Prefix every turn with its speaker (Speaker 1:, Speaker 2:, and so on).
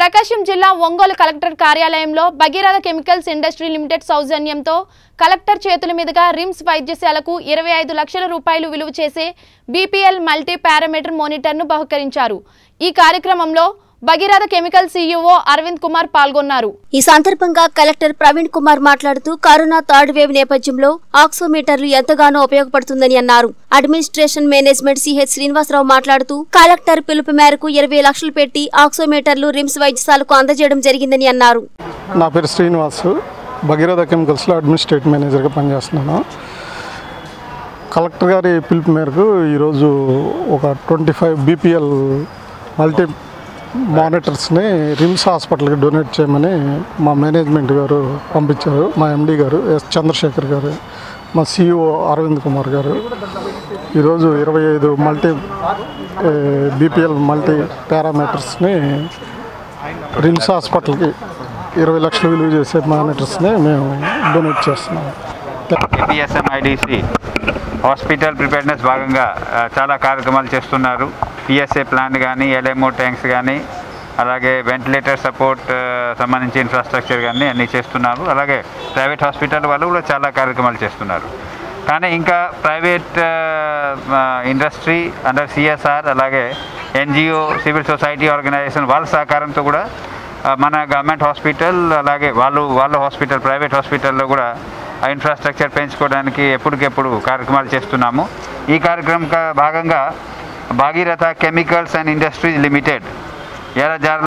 Speaker 1: ప్రకాశం జిల్లా ఒంగోలు కలెక్టర్ కార్యాలయంలో Bhagiratha chemicals industry limited సౌజన్యంతో కలెక్టర్ చేతుల మీదుగా రిమ్స్ వైద్యశాలకు ఇరవై ఐదు లక్షల రూపాయలు విలువ చేసే బీపీఎల్ మల్టీ పారామీటర్ మోనిటర్ను బహుకరించారు ఈ కార్యక్రమంలో భగీరథ కెమికల్ సీఈఓ అరవింద్ కుమార్ పాల్గొన్నారు
Speaker 2: ఈ సందర్భంగా కలెక్టర్ ప్రవీణ్ కుమార్ మాట్లాడుతూ కరోనా థర్డ్ వేవ్ నేపథ్యంలో ఆక్సోమీటర్లు ఎంతగానో ఉపయోగపడుతుందని అన్నారు అడ్మినిస్ట్రేషన్ మేనేజ్మెంట్ సిహెచ్ శ్రీనివాసరావు మాట్లాడుతూ కలెక్టర్ పిలుపు మేరకు ఇరవై లక్షలు పెట్టి ఆక్సోమీటర్లు రిమ్స్ వైద్యశాలకు అందజేయడం జరిగిందని అన్నారు
Speaker 3: నా పేరు శ్రీనివాస్ భగీరథ కెమికల్స్లో అడ్మినిస్ట్రేటివ్ మేనేజర్గా పనిచేస్తున్నాను కలెక్టర్ గారి పిలుపు మేరకు ఈరోజు ఒక ట్వంటీ ఫైవ్ బీపీఎల్ మల్టీ మానిటర్స్ని రిమ్స్ హాస్పిటల్కి డొనేట్ చేయమని మా మేనేజ్మెంట్ గారు పంపించారు మా ఎండి గారు ఎస్ చంద్రశేఖర్ గారు మా సిఇఓ అరవింద్ కుమార్ గారు ఈరోజు ఇరవై ఐదు మల్టీ బీపీఎల్ మల్టీ పారామీటర్స్ని రిమ్స్ హాస్పిటల్కి ఇరవై లక్షలు విలువ చేసే మానిటర్స్ని మేము డొనేట్ చేస్తున్నాం
Speaker 4: పిఎస్ఎంఐడిసి హాస్పిటల్ ప్రిపేర్నెస్ భాగంగా ఆ, చాలా కార్యక్రమాలు చేస్తున్నారు పిఎస్ఏ ప్లాంట్ కానీ ఎల్ఎంఓ ట్యాంక్స్ కానీ అలాగే వెంటిలేటర్ సపోర్ట్ ఆ, సంబంధించి ఇన్ఫ్రాస్ట్రక్చర్ కానీ అన్నీ చేస్తున్నారు అలాగే ప్రైవేట్ హాస్పిటల్ వాళ్ళు కూడా చాలా కార్యక్రమాలు చేస్తున్నారు కానీ ఇంకా ప్రైవేట్ ఇండస్ట్రీ అండర్ సిఎస్ఆర్ అలాగే ఎన్జిఓ సివిల్ సొసైటీ ఆర్గనైజేషన్ వాళ్ళ సహకారంతో కూడా ఆ, మన గవర్నమెంట్ హాస్పిటల్ అలాగే వాళ్ళు వాళ్ళ హాస్పిటల్ ప్రైవేట్ హాస్పిటల్లో కూడా ఆ ఇన్ఫ్రాస్ట్రక్చర్ పెంచుకోవడానికి ఎప్పటికెప్పుడు కార్యక్రమాలు చేస్తున్నాము ఈ కార్యక్రమం కా- భాగంగా Bhagiratha chemicals and industries limited ఎర్రజార్